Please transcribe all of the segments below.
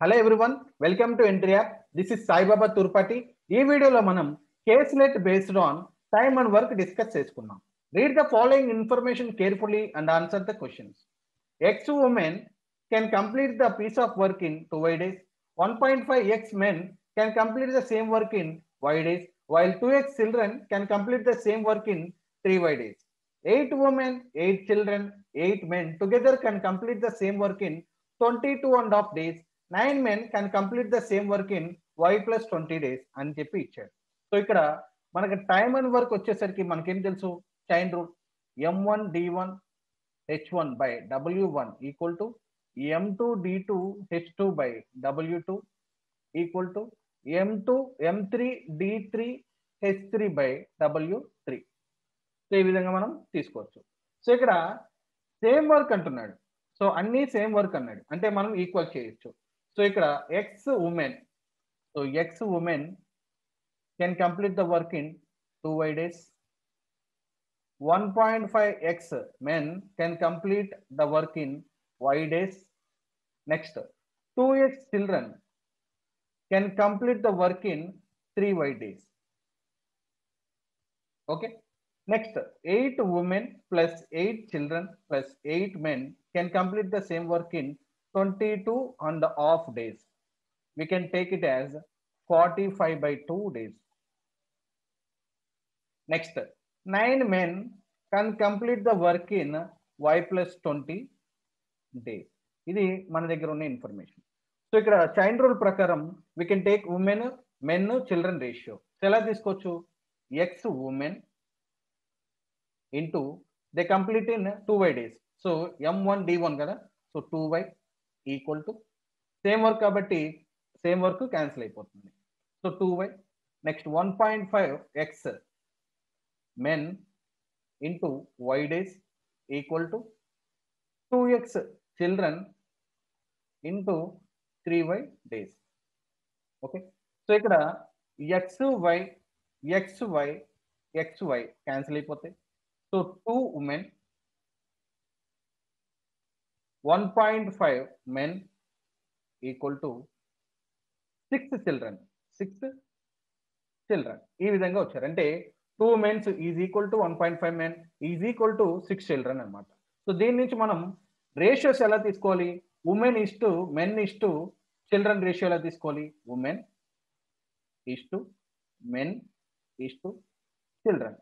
Hello everyone welcome to Entri app this is Saibaba Turpati ఈ వీడియోలో మనం caselet based on time and work discuss చేసుకున్నాం read the following information carefully and answer the questions X women can complete the piece of work in two why days one point five X men can complete the same work in Y days while two X children can complete the same work in three why days eight women eight children eight men together can complete the same work in 22 and half days. Nine men can complete the same work in y plus 20 days అని చెప్పి ఇచ్చాడు so ఇక్కడ మనకి time and work వచ్చేసరికి మనకేం తెలుసు chain rule M one D one H one by W one equal to M two D two H two by W two equal to M two M three D three H three by W three so ఈ విధంగా మనం తీసుకోవచ్చు so ఇక్కడ same work అంటున్నాడు so అన్ని same work అన్నాడు అంటే మనం ఈక్వల్ చేయొచ్చు సో ఇక్కడ X women so X women can complete the work in two why days one point five X men can complete the work in Y days next two X children can complete the work in three why days okay Next, 8 women plus 8 children plus 8 men can complete the same work in 22 on the off days. We can take it as 45 by 2 days. Next, 9 men can complete the work in y plus 20 days. ఇది మన దగ్గర ఉన్న information so ఇక్కడ chain rule ప్రకారం we can take women men children ratio ఎలా తీసుకోవచ్చు x women into they complete in two why days so M one D one కదా so two y equal to same work కాబట్టి same work cancel అయిపోతుంది so two y next one point five X men into y days equal to two X children into three why days okay so ఇక్కడ X y x y x y cancel అయిపోతాయి So two women, 1.5 men equal to six children. Six children. ఈ విధంగా వచ్చారు అంటే two mens is equal to one point five men is equal to six children అనమాట so దీని నుంచి మనం ratios ఎలా తీసుకోవాలి women is to men is to children ratio ఎలా తీసుకోవాలి women is to men is to children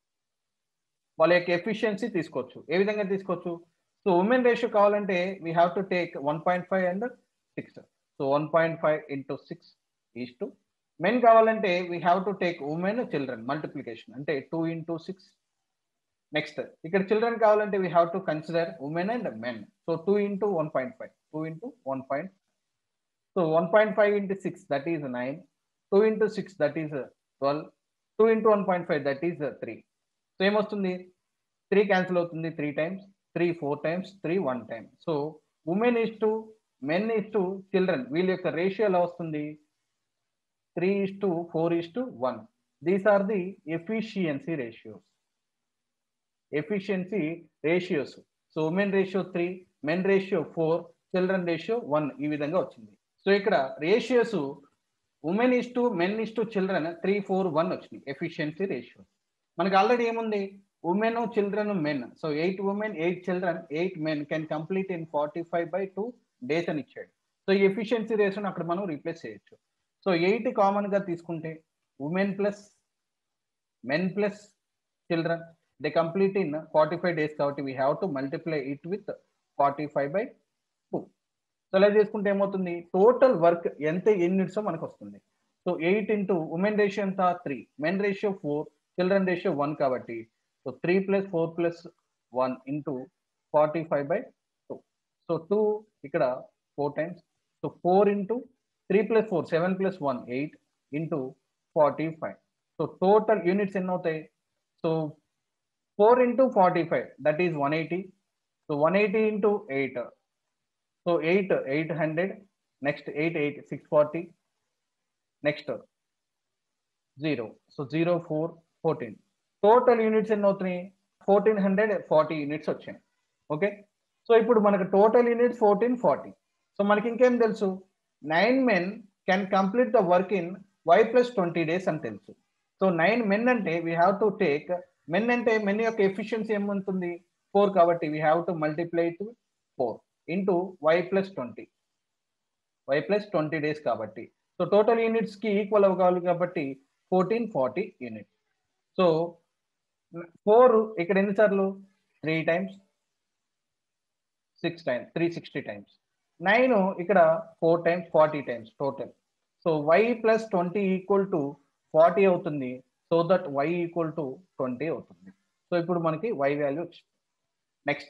వాళ్ళ యొక్క ఎఫిషియన్సీ తీసుకోవచ్చు ఏ విధంగా తీసుకోవచ్చు సో ఉమెన్ రేషియో కావాలంటే we have to take one point five and six so one point five into six is to men కావాలంటే we have to take women children multiplication అంటే two into six next ఇక్కడ children కావాలంటే we have to consider women and men so two into one point five two into one point so one point five into six that is nine two into six that is twelve two into one point five that is three so ఏమొస్తుంది three cancel అవుతుంది three times three four times three one time so women is to men is to children వీళ్ళ యొక్క ratio ఎలా వస్తుంది three is to four is to one these are the efficiency ratios efficiency ratios so women ratio three men ratio four children ratio one ఈ విధంగా వచ్చింది so ఇక్కడ ratios women is to men is to children three four one వచ్చినాయి efficiency ratios మనకి already ఏముంది women children men so eight women eight children eight men can complete in forty five by two days అని ఇచ్చాడు so ఈ efficiency ration అక్కడ మనం replace చేయొచ్చు so eight common గా తీసుకుంటే women plus men plus children they complete in forty five days కాబట్టి we have to multiply it with forty five by two so అలా చేసుకుంటే ఏమవుతుంది టోటల్ వర్క్ ఎంత యూనిట్స్ మనకు వస్తుంది so eight into women ratio ఎంత three men ratio four children ratio one కాబట్టి so three plus four plus one into forty five by two so two ఇక్కడ four times so four into three plus four seven plus one eight into forty five so total units ఎన్ని అవుతాయి so four into forty five that is one eighty so one eighty into eight so eight eight hundred next eight eight six forty next zero so zero four fourteen total units ఎన్ని అవుతున్నాయి fourteen hundred forty units వచ్చాయి okay so ఇప్పుడు మనకు total units fourteen forty so మనకి ఇంకేం తెలుసు nine men can complete the work in y plus twenty days అని తెలుసు సో నైన్ మెన్ అంటే we have to take men అంటే మెన్ యొక్క ఎఫిషియన్సీ ఏముంటుంది ఫోర్ కాబట్టి we have to multiply to four into y plus twenty y plus twenty days కాబట్టి so total units కి equal అవ్వాలి కాబట్టి fourteen forty units so four ఇక్కడ ఎన్నిసార్లు three times six times three sixty times nine ఇక్కడ four times forty times total so y plus twenty equal to forty అవుతుంది so that y equal to twenty అవుతుంది సో ఇప్పుడు మనకి y value వచ్చింది next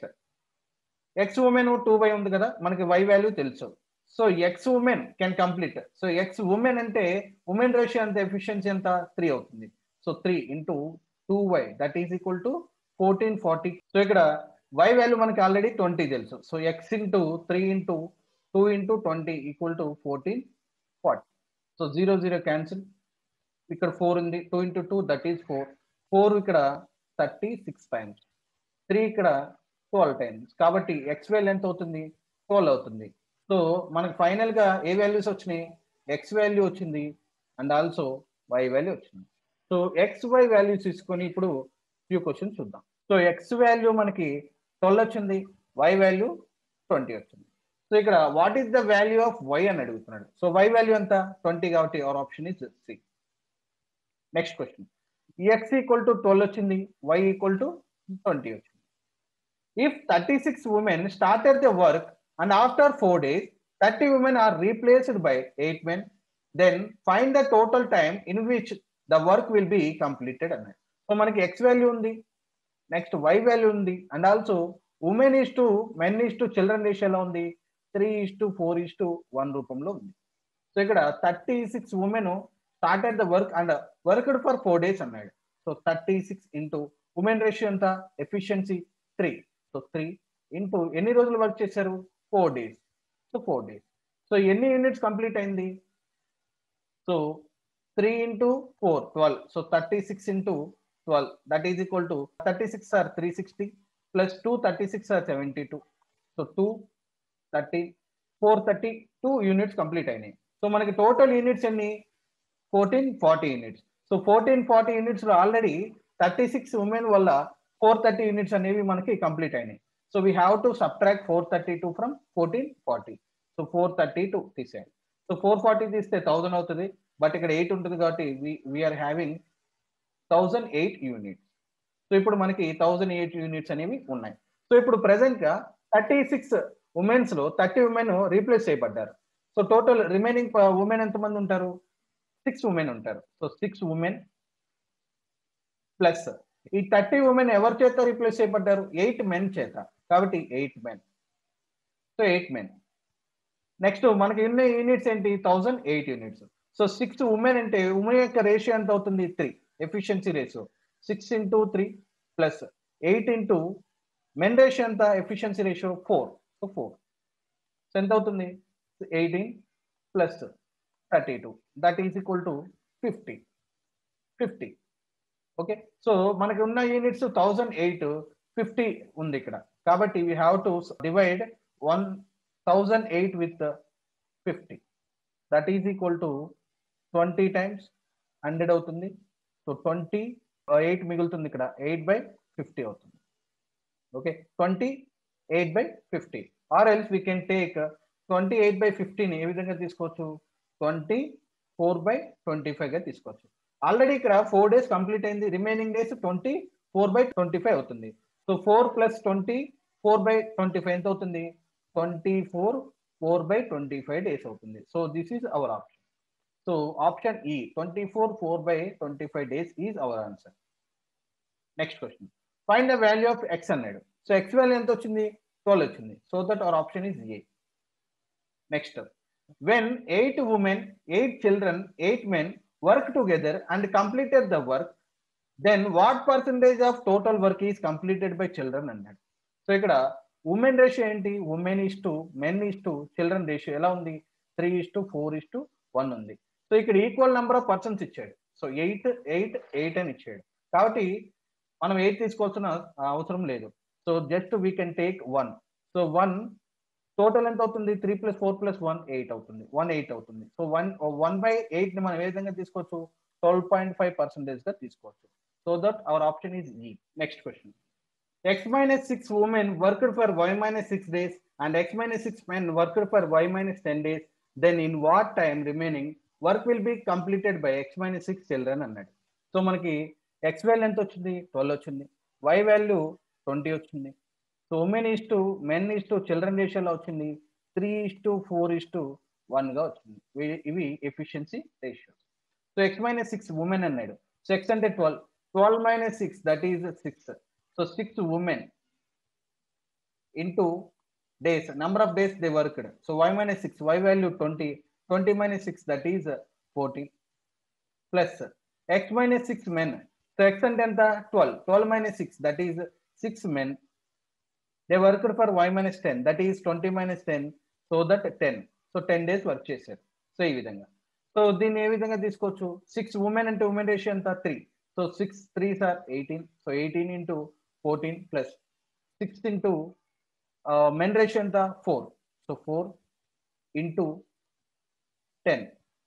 x women two y ఉంది కదా మనకి వై వాల్యూ తెలుసు so X women can complete so X women అంటే ఉమెన్ రేషియో అంత ఎఫిషియన్సీ ఎంత త్రీ అవుతుంది so three into two y that is equal to fourteen forty so ఇక్కడ y value మనకి ఆల్రెడీ ట్వంటీ తెలుసు so x into three into two into twenty equal to fourteen forty so zero zero cancel ఇక్కడ four ఉంది two into two that is four four ఇక్కడ thirty six times three ఇక్కడ twelve times కాబట్టి x value ఎంత అవుతుంది twelve అవుతుంది so మనకు final గా ఏ వాల్యూస్ వచ్చినాయి ఎక్స్ వాల్యూ వచ్చింది అండ్ ఆల్సో వై వాల్యూ వచ్చింది సో ఎక్స్ వై వాల్యూస్ తీసుకొని ఇప్పుడు ఫ్యూ క్వశ్చన్స్ చూద్దాం సో ఎక్స్ వాల్యూ మనకి ట్వెల్వ్ వచ్చింది వై వాల్యూ ట్వంటీ వచ్చింది సో ఇక్కడ what is the value of y అని అడుగుతున్నాడు సో వై వాల్యూ ఎంత ట్వంటీ కాబట్టి our option is C next question x equal to twelve వచ్చింది వై ఈక్వల్ టు ట్వంటీ వచ్చింది if thirty six women started the work and after four days thirty women are replaced by eight men then find the total time in which the work will be completed అన్నాడు so మనకి x value ఉంది next y value ఉంది and also women is to men is to children రేషియోలో ఉంది three is to four is to one రూపంలో ఉంది so ఇక్కడ thirty six women started the work and worked for four days అన్నాడు so thirty six into women ratio ఎంత efficiency three so three into ఎన్ని రోజులు work చేశారు four days so four days so ఎన్ని units complete అయింది so three into four twelve so thirty six into twelve that is equal to thirty six are three sixty plus two thirty six are seventy two so two thirty four thirty two units complete అయినాయి so మనకి total units ఎన్ని fourteen forty units so fourteen forty units లో already thirty six women వల్ల four thirty units అనేవి మనకి complete అయినాయి so we have to subtract four thirty two from fourteen forty so four thirty two తీసేయండి so four forty తీస్తే thousand అవుతుంది but ఇక్కడ eight ఉంటుంది కాబట్టి we are having thousand eight units so ఇప్పుడు మనకి థౌజండ్ ఎయిట్ యూనిట్స్ అనేవి ఉన్నాయి సో ఇప్పుడు ప్రెసెంట్ గా థర్టీ సిక్స్ ఉమెన్స్ లో థర్టీ ఉమెన్ రీప్లేస్ చేయబడ్డారు సో టోటల్ రిమైనింగ్ ఉమెన్ ఎంతమంది ఉంటారు సిక్స్ ఉమెన్ ఉంటారు సో సిక్స్ ఉమెన్ ప్లస్ ఈ థర్టీ ఉమెన్ ఎవరి చేత రీప్లేస్ చేయబడ్డారు ఎయిట్ మెన్ చేత కాబట్టి eight men so eight men next మనకి ఎన్ని యూనిట్స్ ఏంటి thousand eight units so six women అంటే ఉమెన్ యొక్క రేషియో ఎంత అవుతుంది three efficiency ratio six into three plus eight into men ratio ఎంత efficiency ratio four so four so ఎంత అవుతుంది eighteen plus thirty two that is equal to fifty fifty okay so మనకి ఉన్న units thousand eight fifty ఉంది ఇక్కడ కాబట్టి we have to divide one thousand eight with fifty that is equal to twenty times hundred అవుతుంది so twenty eight మిగులుతుంది ఇక్కడ eight by fifty అవుతుంది okay twenty eight by fifty or else we can take twenty eight by ఫిఫ్టీని ఏ విధంగా తీసుకోవచ్చు twenty four by twenty ఫైవ్గా తీసుకోవచ్చు already ఇక్కడ ఫోర్ డేస్ కంప్లీట్ అయింది remaining days twenty four by twenty five అవుతుంది so four plus twenty four by twenty five ఎంత అవుతుంది twenty four four by twenty five days అవుతుంది so this is our option so option E twenty four four by twenty five days is our answer next question find the value of x అన్నాడు so x value ఎంత వచ్చింది twelve వచ్చింది so that our option is A next when eight women eight children eight men work together and completed the work then what percentage of total work is completed by children అన్నాడు so ఇక్కడ women ratio ఏంటి women is to men is to children ratio ఎలా ఉంది three is to four is to one ఉంది so ఇక్కడ equal number of persons ఇచ్చాడు so eight eight eight అని ఇచ్చాడు కాబట్టి మనం ఎయిట్ తీసుకోవాల్సిన అవసరం లేదు so just we can take one so one total ఎంత అవుతుంది three plus four plus one eight అవుతుంది వన్ ఎయిట్ అవుతుంది so one one by eight ని మనం ఏ విధంగా తీసుకోవచ్చు ట్వెల్వ్ పాయింట్ ఫైవ్ పర్సెంటేజ్ గా తీసుకోవచ్చు so that our option is E next question x minus six women worked for y minus six days and x minus six men worked for y minus ten days then in what time remaining work will be completed by x minus six children అన్నాడు so మనకి x value ఎంత వచ్చింది twelve వచ్చింది y value twenty వచ్చింది so women is to men is to children రేషియోలో వచ్చింది three is to four is to one గా వచ్చింది ఇవి- ఇవి efficiency ratios so x minus six women అన్నాడు సో ఎక్స్ అంటే twelve twelve minus six that is six so six women into days number of days they worked so y minus 6 y value 20 20 minus 6 that is uh, 40 plus x minus 6 men so x అంటే ఎంత 12 12 minus 6 that is 6 men they worked for y minus 10 that is 20 minus 10 so that 10 so 10 days work చేశారు so ఈ విధంగా so దీన్ని ఏ విధంగా తీసుకోవచ్చు six women అంటే ఉమెన్ రేషియో ఎంత three so six three are eighteen so eighteen into fourteen plus six into men ratio ఎంత four so four into ten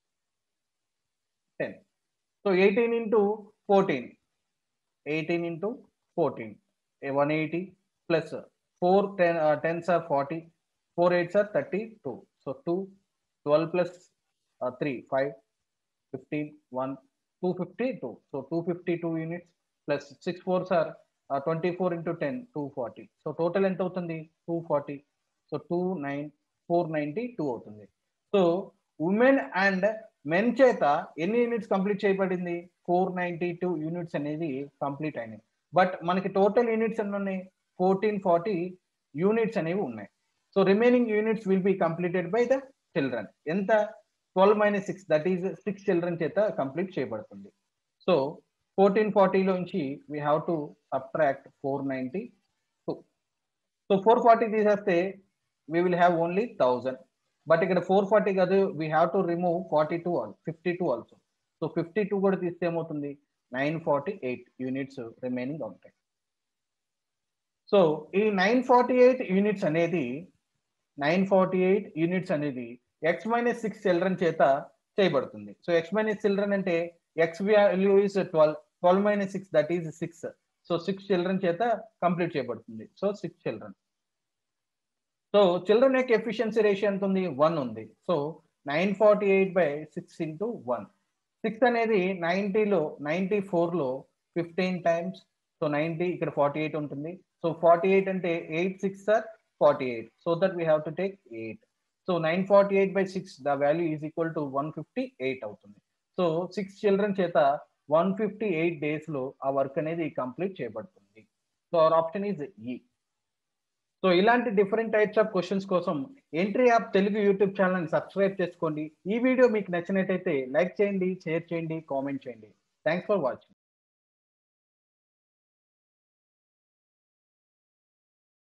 ten so eighteen into fourteen eighteen into fourteen one eighty plus four ten tens are forty four eights are thirty two so two twelve plus three five fifteen one two fifty two so two fifty two units plus six fours are twenty four into ten two forty so total ఎంత అవుతుంది two forty so two nine four ninety two అవుతుంది so women and men చేత ఎన్ని units complete చేయబడింది four ninety two units అనేది complete అయినాయి but మనకి total units ఎన్ని ఉన్నాయి ఫోర్టీన్ ఫార్టీ యూనిట్స్ అనేవి ఉన్నాయి so remaining units will be completed by the children ఎంత twelve minus six that is six children చేత కంప్లీట్ చేయబడుతుంది సో ఫోర్టీన్ ఫార్టీలోంచి we have to subtract four ninety two so four forty తీసేస్తే we will have only thousand but ఇక్కడ four forty కాదు we have to remove forty two all fifty two also so fifty two కూడా తీస్తే ఏమవుతుంది nine forty eight units remaining ఉంటాయి so ఈ nine forty eight units అనేది nine forty eight units అనేది x minus six children చేత చేయబడుతుంది so x minus children అంటే x value is twelve twelve minus six that is six so six children చేత complete చేయబడుతుంది so six children so children యొక్క efficiency ratio ఎంత ఉంది one ఉంది so nine forty eight by six into one six అనేది నైన్టీలో ninety ఫోర్లో fifteen times so ninety ఇక్కడ ఫార్టీ ఎయిట్ ఉంటుంది సో ఫార్టీ ఎయిట్ అంటే eight six are forty eight so that we have to take eight so nine forty eight by six the value is equal to one fifty eight అవుతుంది so six children చేత one fifty eight days లో ఆ work అనేది complete చేయబడుతుంది so our option is E so ఇలాంటి different types of questions కోసం Entri app Telugu YouTube channel subscribe చేసుకోండి ఈ వీడియో మీకు నచ్చినట్టయితే లైక్ చేయండి షేర్ చేయండి కామెంట్ చేయండి థ్యాంక్స్ ఫర్ వాచింగ్